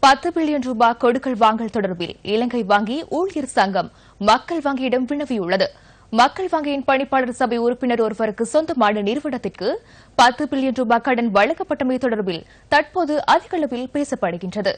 பத்து பில்லியன் ரூபாய் கொடுக்கல் வாங்கல் தொடர்பில் இலங்கை வங்கி ஊழியர் சங்கம் மக்கள் வங்கியிடம் வினவியுள்ளது மக்கள் வங்கியின் பணிப்பாளர் சபை உறுப்பினர் ஒருவருக்கு சொந்தமான நிறுவனத்திற்கு பத்து பில்லியன் ரூபாய் கடன் வழங்கப்பட்டமை தொடர்பில் தற்போது அதிகளவில் பேசப்படுகின்றது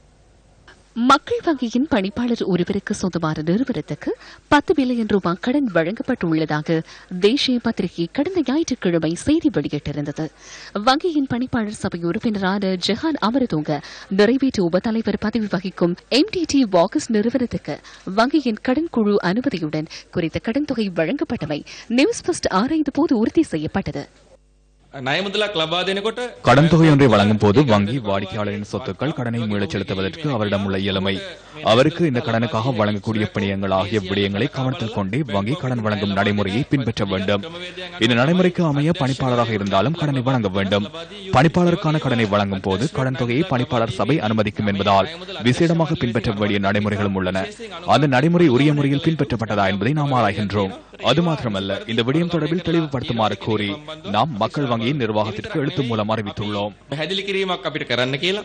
மக்கள் வங்கியின் பணிப்பாளர் ஒருவருக்கு சொந்தமான நிறுவனத்துக்கு பத்து பில்லியன் ரூபாய் கடன் வழங்கப்பட்டுள்ளதாக தேசிய பத்திரிகை கடந்த ஞாயிற்றுக்கிழமை செய்தி வெளியிட்டிருந்தது வங்கியின் பணிப்பாளர் சபை உறுப்பினரான ஜெஹான் அமரதுங்க நிறைவேற்று உபத்தலைவர் பதவி வகிக்கும் எம்டிடி வாகஸ் நிறுவனத்துக்கு வங்கியின் கடன் குழு அனுமதியுடன் குறித்த கடன் தொகை வழங்கப்பட்டமை நியூஸ் பஸ்ட் ஆராய்ந்த போது உறுதி செய்யப்பட்டது ණය මුදලක් ලබා දෙනකොට கடன் தொகை ஒன்றை வழங்கும் போது வங்கி வாடிக்கையாளரின் சொத்துக்கள் கடனை மீளச் செலுத்துவதற்கு அவரிடம் உள்ள இயலுமை அவருக்கு இந்த கடனுக்காக வழங்கக்கூடிய பிணையங்கள் ஆகிய விடயங்களை கவனத்தில் கொண்டே வங்கி கடன் வழங்கும் நடைமுறையை பின்பற்ற வேண்டும் இந்த நடைமுறைக்கு அமைய பணிப்பாளராக இருந்தாலும் கடனை வழங்க வேண்டும் பணிப்பாளருக்கான கடனை வழங்கும் போது கடன் தொகையை பணிப்பாளர் சபை அனுமதிக்கும் என்பதால் விசேடமாக பின்பற்ற வேண்டிய நடைமுறைகளும் உள்ளன அந்த நடைமுறை உரிய முறையில் பின்பற்றப்பட்டதா என்பதை நாம் ஆராய்கின்றோம் அது மாத்திரமல்ல இந்த விடயம் தொடர்பில் தெளிவுபடுத்துமாறு கோரி நாம் மக்கள் வங்கியின் நிர்வாகத்திற்கு எழுத்து மூலம் அறிவித்துள்ளோம் පැහැදිලි කිරීමක් අපිට කරන්න කියලා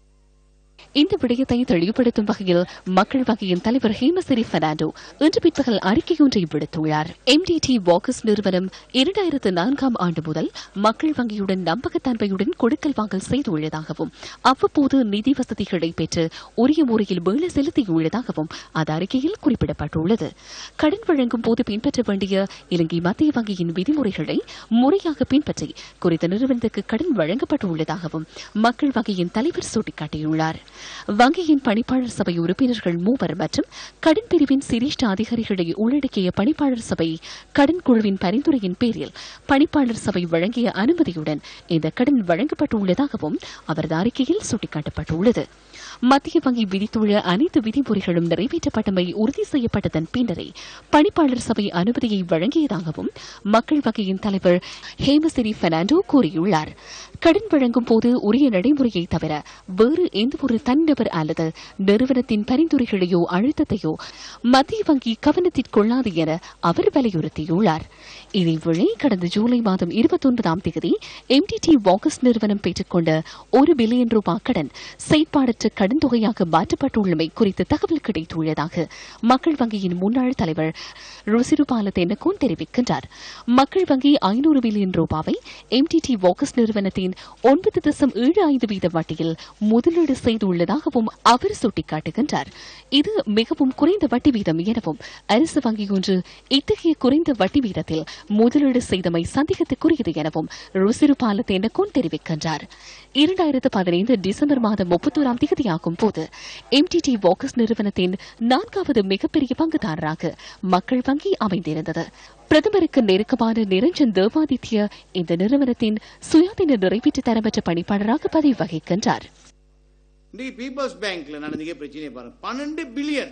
இந்த விடயத்தை தெளிவுபடுத்தும் வகையில் மக்கள் வங்கியின் தலைவர் ஹேமசிரி பெர்னாண்டோ இன்று பிற்பகல் அறிக்கை ஒன்றை விடுத்துள்ளார் எம்டிடி வாக்கர்ஸ் நிறுவனம் இரண்டாயிரத்து நான்காம் ஆண்டு முதல் மக்கள் வங்கியுடன் நம்பகத்தன்மையுடன் கொடுக்கல் வாங்கல் செய்துள்ளதாகவும் அவ்வப்போது நிதி வசதிகளை பெற்று உரிய முறையில் மீள செலுத்தியுள்ளதாகவும் அந்த அறிக்கையில் குறிப்பிடப்பட்டுள்ளது கடன் வழங்கும் போது பின்பற்ற வேண்டிய இலங்கை மத்திய வங்கியின் விதிமுறைகளை முறையாக பின்பற்றி குறித்த நிறுவனத்துக்கு கடன் வழங்கப்பட்டுள்ளதாகவும் மக்கள் வங்கியின் தலைவர் சுட்டிக்காட்டியுள்ளார் வங்கியின் பணிப்பாளர் சபை உறுப்பினர்கள் மூவர் மற்றும் கடன் பிரிவின் சிரேஷ்ட அதிகாரிகளை உள்ளடக்கிய பணிப்பாளர் சபை கடன் குழுவின் பரிந்துரையின் பேரில் பணிப்பாளர் சபை வழங்கிய அனுமதியுடன் இந்த கடன் வழங்கப்பட்டுள்ளதாகவும் அவரது அறிக்கையில் சுட்டிக்காட்டப்பட்டுள்ளது மத்திய வங்கி விதித்துள்ள அனைத்து விதிமுறைகளும் நிறைவேற்றப்பட்டமை உறுதி செய்யப்பட்டதன் பின்னரே பணிப்பாளர் சபை அனுமதியை வழங்கியதாகவும் மக்கள் வங்கியின் தலைவர் ஹேமசிரி பெர்னாண்டோ கூறியுள்ளார் கடன் வழங்கும் போது உரிய நடைமுறையை தவிர வேறு எந்தவொரு தனிநபர் அல்லது நிறுவனத்தின் பரிந்துரைகளையோ அழுத்தத்தையோ மத்திய வங்கி கவனத்திற்கொள்ளாது என அவர் வலியுறுத்தியுள்ளார் இதேவேளை கடந்த ஜூலை மாதம் இருபத்தொன்பதாம் தேதி எம்டிடி வாக்கஸ் நிறுவனம் பெற்றுக்கொண்ட ஒரு பில்லியன் ரூபாய் கடன் செயற்பாடற்ற கடன் தொகையாக மாற்றப்பட்டுள்ளமை குறித்து தகவல் கிடைத்துள்ளதாக மக்கள் வங்கியின் முன்னாள் தலைவர் ருசிருபால தென்னகோன் தெரிவிக்கின்றார் மக்கள் வங்கி ஐநூறு பில்லியன் ரூபாவை எம்டிடி வாக்கஸ் நிறுவனத்தின் ஒன்பது தசம் ஏழு ஐந்து வீத வட்டியில் முதலீடு செய்துள்ளதாகவும் அவர் சுட்டிக்காட்டுகின்றார் இது மிகவும் குறைந்த வட்டி வீதம் எனவும் அரசு வங்கி ஒன்று இத்தகைய குறைந்த வட்டி வீதத்தில் முதலீடு செய்தமை சந்தேகத்துக்குரியது எனவும் ருசிருபால தென்னகோன் தெரிவிக்கின்றார் இரண்டாயிரத்து பதினைந்து டிசம்பர் மாதம் முப்பத்தோராம் தேதியாகும் போது எம்டிடி வாக்கஸ் நிறுவனத்தின் நான்காவது மிகப்பெரிய பங்குதாரராக மக்கள் வங்கி அமைந்திருந்தது பிரதமருக்கு நெருக்கமான நிரஞ்சன் தேவாதித்ய இந்த நிறுவனத்தின் சுயாதீன நிறைவேற்று தரமற்ற பணிப்பாளராக பதவி வகிக்கின்றார் இன்னைக்கு பீப்புள்ஸ் பேங்க்ல நடந்துக்க பிரச்சனையை பாருங்க பன்னெண்டு பில்லியன்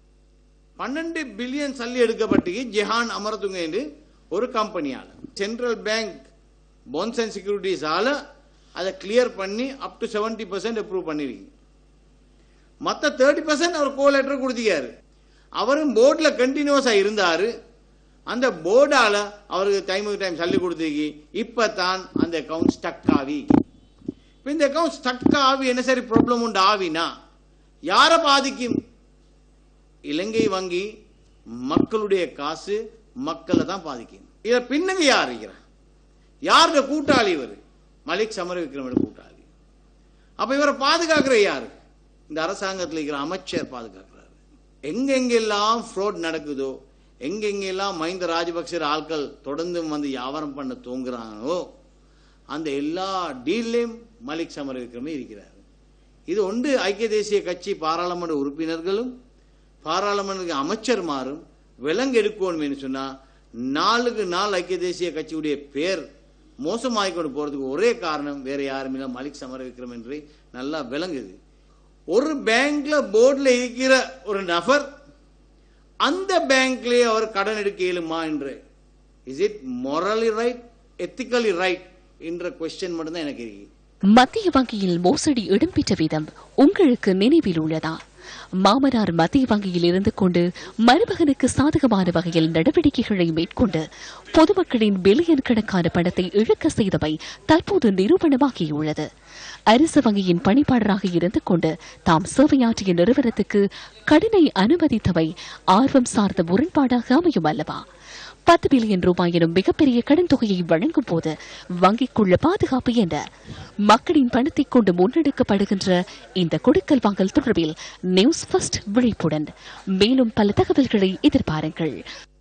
பன்னெண்டு பில்லியன் சல்லி எடுக்கப்பட்டு ஜெஹான் அமரதுங்க என்று ஒரு கம்பெனியால central bank bonds and securities ஆல அதை கிளியர் பண்ணி up to seventy percent approve பண்ணிருக்கீங்க மற்ற தேர்ட்டி பர்சன்ட் அவர் கோ லெட்டர் கொடுத்திருக்காரு அவரும் போர்டில் கண்டினியூஸா இருந்தாரு அந்த போர்டால அவருக்கு டைமுக்கு டைம் சல்லி கொடுத்துருக்கி இப்ப தான் அந்த அக்கவுண்ட் ஸ்டக் ஆகி இப்ப இந்த அக்கவுண்ட் ஸ்டக் ஆகி என்ன சரி ப்ராப்ளம் உண்டு ஆவினா யாரை பாதிக்கும் இலங்கை வங்கி மக்களுடைய காசு மக்களை தான் பாதிக்கும் இத பின்னுக்கு யார் இருக்கிறார் யாருடைய கூட்டாளி இவர் மலிக் சமர விக்ரமோட கூட்டாளி அப்ப இவரை பாதுகாக்கிற யாரு இந்த அரசாங்கத்தில் இருக்கிற அமைச்சர் பாதுகாக்கிறார் எங்கெங்கெல்லாம் ஃப்ராட் நடக்குதோ எங்கெங்கெல்லாம் மஹிந்த ராஜபக்சர் ஆட்கள் தொடர்ந்து வந்து வியாபாரம் பண்ண தூங்குறாங்களோ அந்த எல்லா டீல்லையும் மலிக் சமர விக்ரமே இருக்கிறார் இது ஒன்று ஐக்கிய தேசிய கட்சி பாராளுமன்ற உறுப்பினர்களும் பாராளுமன்ற அமைச்சர்மாரும் விலங்கெடுக்கணும் என்று சொன்னா நாளுக்கு நாள் ஐக்கிய தேசிய கட்சியுடைய பேர் மோசமாகி கொண்டு போறதுக்கு ஒரே காரணம் வேற யாரும் இல்லை மலிக் சமர விக்ரம் என்று நல்லா விளங்குது ஒரு பேங்க்ல போர்டில் இருக்கிற ஒரு நபர் அந்த பேங்க்லயே அவர் கடன் எடுக்க இயலுமா என்று is it morally right ethically right என்ற கொஸ்டின் மட்டும்தான் எனக்கு இருக்கு மத்திய வங்கியில் மோசடி இடம்பெற்ற விதம் உங்களுக்கு நினைவில் உள்ளதா மாமனார் மத்திய வங்கியில் இருந்து கொண்டு மருமகனுக்கு சாதகமான வகையில் நடவடிக்கைகளை மேற்கொண்டு பொதுமக்களின் பில்லியன் கணக்கான பணத்தை இழக்க செய்தவை தற்போது நிரூபணமாகியுள்ளது அரசு வங்கியின் பணிப்பாளராக இருந்து கொண்டு தாம் சேவையாற்றிய நிறுவனத்துக்கு கடனை அனுமதித்தவை ஆர்வம் சார்ந்த முரண்பாடாக அமையும் அல்லவா பத்து பில்லியன் ரூபாய் எனும் மிகப்பெரிய கடன் தொகையை வழங்கும் போது வங்கிக்குள்ள பாதுகாப்பு என்ற மக்களின் பணத்தை கொண்டு முன்னெடுக்கப்படுகின்ற இந்த கொடுக்கல் வாங்கல் தொடர்பில் நியூஸ் ஃபர்ஸ்ட் விழிப்புடன் மேலும் பல தகவல்களை எதிர்பாருங்கள்